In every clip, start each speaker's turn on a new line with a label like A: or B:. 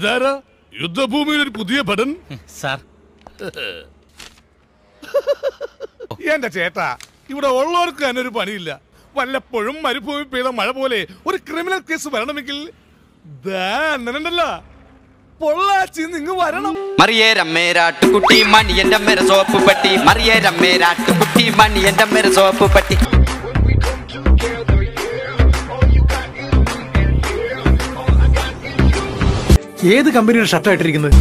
A: ഇതാരാ യുദ്ധഭൂമിയിൽ ഒരു പുതിയ ഭടൻ
B: സാർ
A: എന്റെ ചേട്ടാ ഇവിടെ ഉള്ളവർക്ക് തന്നെ ഒരു പണിയില്ല വല്ലപ്പോഴും മരുഭൂമി പെയ്ത മഴ പോലെ ഒരു ക്രിമിനൽ കേസ് വരണമെങ്കിൽ ദാ അണ്ണനുണ്ടല്ലോ പൊള്ളാച്ചി നിങ്ങ് വരണം
C: മറിയേ രമ്മേരാട്ടുകുട്ടി മണി എന്റെ അമ്മേര സോപ്പ് പട്ടി മറിയേ രമ്മേരാട്ടുകുട്ടി മണി എന്റെ അമ്മേര സോപ്പ് പട്ടി
D: ഏത് കമ്പനിയുടെ ഷർട്ടാ ഇട്ടിരിക്കുന്നത്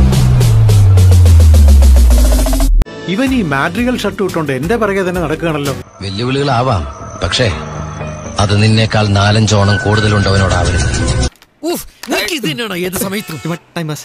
D: ഇവൻ ഈ മാട്രികൽ ഷർട്ട് ഇട്ടുകൊണ്ട് എന്റെ പിറകെ തന്നെ നടക്കുകയാണല്ലോ
E: വെല്ലുവിളികളാവാം പക്ഷേ അത് നിന്നേക്കാൾ നാലഞ്ചോണം കൂടുതലുണ്ടവനോടാവരുത്
B: ഇത് തന്നെയാണോ ഏത് സമയത്തും ടൈം പാസ്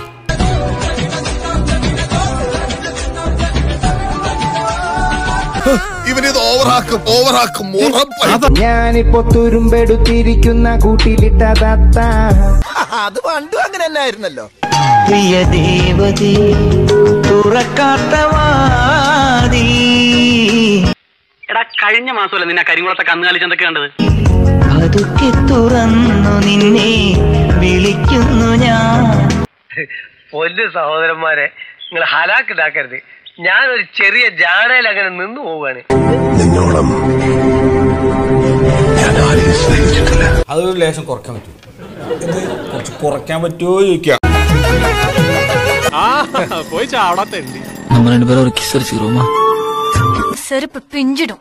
A: ഇവനിത് ഓവറാക്കും ഓവറാക്കും ഉറപ്പായി
F: ഞാനിപ്പോ തുരുമ്പെടുത്തിരിക്കുന്ന കൂട്ടിലിട്ട തത്ത
G: അത് പണ്ടും അങ്ങനെ തന്നെ ആയിരുന്നല്ലോ
F: പ്രിയ ദേവതേ തുറക്കാത്ത വാതി
C: എടാ കഴിഞ്ഞ മാസമല്ലേ നിന്നെ കരിങ്കുളത്തെ കന്നുകാലി ചന്തക്ക് കണ്ടത്
F: പതുക്കെ തുറന്നു നിന്നെ വിളിക്കുന്നു ഞാൻ
G: പൊന്നു സഹോദരന്മാരെ നിങ്ങൾ ഹലാക്കിതാക്കരുത് ഞാനൊരു ചെറിയ ജാടയിൽ അങ്ങനെ നിന്നു പോവാണ്
A: നിന്നോളം ഞാൻ ആരെയും സ്നേഹിച്ചിട്ടില്ല
H: അതൊരു ലേശം കുറയ്ക്കാൻ പറ്റും ഇത് കുറച്ച് കുറയ്ക്കാൻ പറ്റുമോ ചോദിക്കാം
B: പോയി ചാവടാത്ത ഉണ്ട്
E: നമ്മൾ രണ്ടുപേരും ഒരു കിസ് അടിച്ചു റൂമാ
I: செருப்பு பிஞ்சிடும்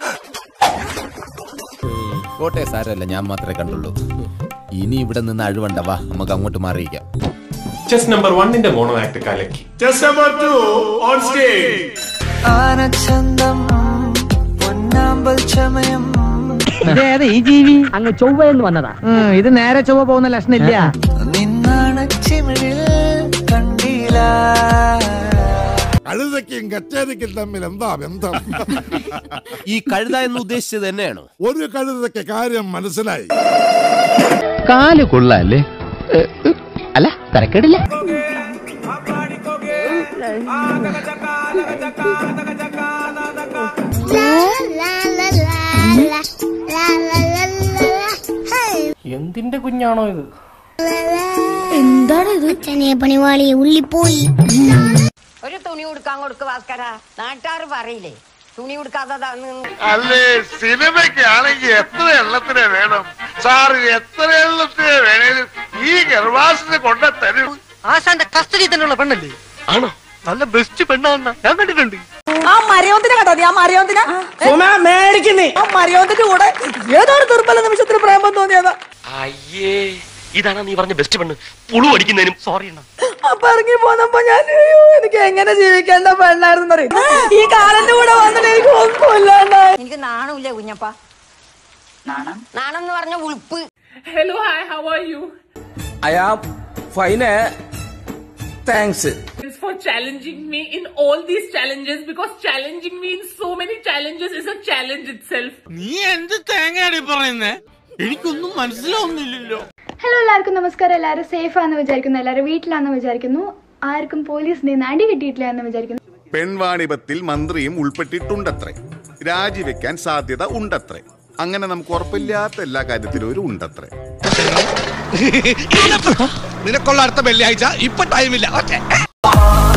J: കോട്ടെ സാരമല്ല ഞാൻ മാത്രമേ കണ്ടുള്ളൂ ഇനി ഇവിടെ നിന്ന് അഴിവണ്ട വാ നമുക്ക് അങ്ങോട്ട് മാറിയിക്കാം
H: ചെസ് നമ്പർ വണ്ണിന്റെ മോണോ ആക്ട് കലക്കി chest number two on stage
F: ആനച്ചന്തം പൊന്നാമ്പൽ ചമയം
K: ഇതേതാ ഈ ജീവി അങ്ങ് ചൊവ്വയെന്ന് വന്നതാ ഇത് നേരെ ചൊവ്വ പോകുന്ന ലക്ഷണില്ല
F: നിന്നാണച്ചിമിഴിൽ കണ്ടില്ല
A: കഴുതയ്ക്കും കച്ചേരിക്കും തമ്മിൽ എന്താ ബന്ധം
J: ഈ കഴുത എന്ന് ഉദ്ദേശിച്ചത് തന്നെയാണോ
A: ഒരു കഴുതയ്ക്ക് കാര്യം മനസ്സിലായി
K: കാല് കൊള്ളാല്ലേ അല്ല തരക്കേടില്ല
F: എന്തിന്റെ കുഞ്ഞാണോ ഇത്
I: എന്താണ് ഇത്
L: പണിവാളി ഉള്ളിപ്പോയി
I: ഒരു തുണി ഉടുക്കാൻ കൊടുക്ക ഭാസ്കര നാട്ടുകാർ പറയില്ലേ തുണി ഉടുക്കാതെ
A: അല്ലേ സിനിമയ്ക്ക് ആണെങ്കിൽ എത്ര എണ്ണത്തിന് വേണം സാർ എത്ര എണ്ണത്തിന് വേണേലും ഈ ഗർഭാസിന് കൊണ്ട തരും
G: ആശാന്റെ കസ്റ്റഡി തന്നെയുള്ള പെണ്ണല്ലേ ആണോ നല്ല ബെസ്റ്റ് പെണ്ണാന്ന ഞാൻ കണ്ടിട്ടുണ്ട്
K: ആ മരയോന്തിനെ കണ്ടോ നീ ആ മരയോന്തിനെ മേടിക്കുന്നേ ആ മരയോന്തിന്റെ കൂടെ ഏതാണ് ദുർബല നിമിഷത്തിൽ പ്രേമം തോന്നിയതാ
G: അയ്യേ ഇതാണ് നീ പറഞ്ഞ ബെസ്റ്റ് പെണ്ണ് പുളു അടിക്കുന്നതിനും സോറി അണ്ണ
K: അപ്പൊ ഇറങ്ങി പോന്നപ്പോ ഞാൻ അയ്യോ, എനിക്ക് എങ്ങനെ ജീവിക്കേണ്ട പെണ്ണായിരുന്നു അറിയും ഈ കാലന്റെ കൂടെ വന്നിട്ട് എനിക്ക് ഒന്നുമില്ലാണ്ടായി
I: എനിക്ക് നാണമില്ല കുഞ്ഞപ്പ നാണം നാണം എന്ന് പറഞ്ഞ ഉളുപ്പ്
K: hello hi how are you
H: I am fine thanks
K: for challenging me in all these challenges because challenging me in so many challenges is a challenge itself.
B: നീ എന്ത് തേങ്ങയാടി പറയുന്നേ എനിക്കൊന്നും മനസ്സിലാവുന്നില്ലല്ലോ
L: ഹലോ എല്ലാവർക്കും നമസ്കാരം എല്ലാവരും സേഫ് ആണെന്ന് വിചാരിക്കുന്നു എല്ലാവരും വീട്ടിലാണെന്ന് വിചാരിക്കുന്നു ആർക്കും പോലീസിന്റെ നിന്ന് അടി കിട്ടിയിട്ടില്ല എന്ന് വിചാരിക്കുന്നു
A: പെൺവാണിഭത്തിൽ മന്ത്രിയും ഉൾപ്പെട്ടിട്ടുണ്ടത്രേ രാജിവെക്കാൻ സാധ്യത ഉണ്ടത്രേ അങ്ങനെ നമുക്ക് ഉറപ്പില്ലാത്ത എല്ലാ കാര്യത്തിലും ഒരു ഉണ്ടത്രേ
B: നിനക്കുള്ള അടുത്ത വെള്ളിയാഴ്ച ഇപ്പൊ ടൈമില്ല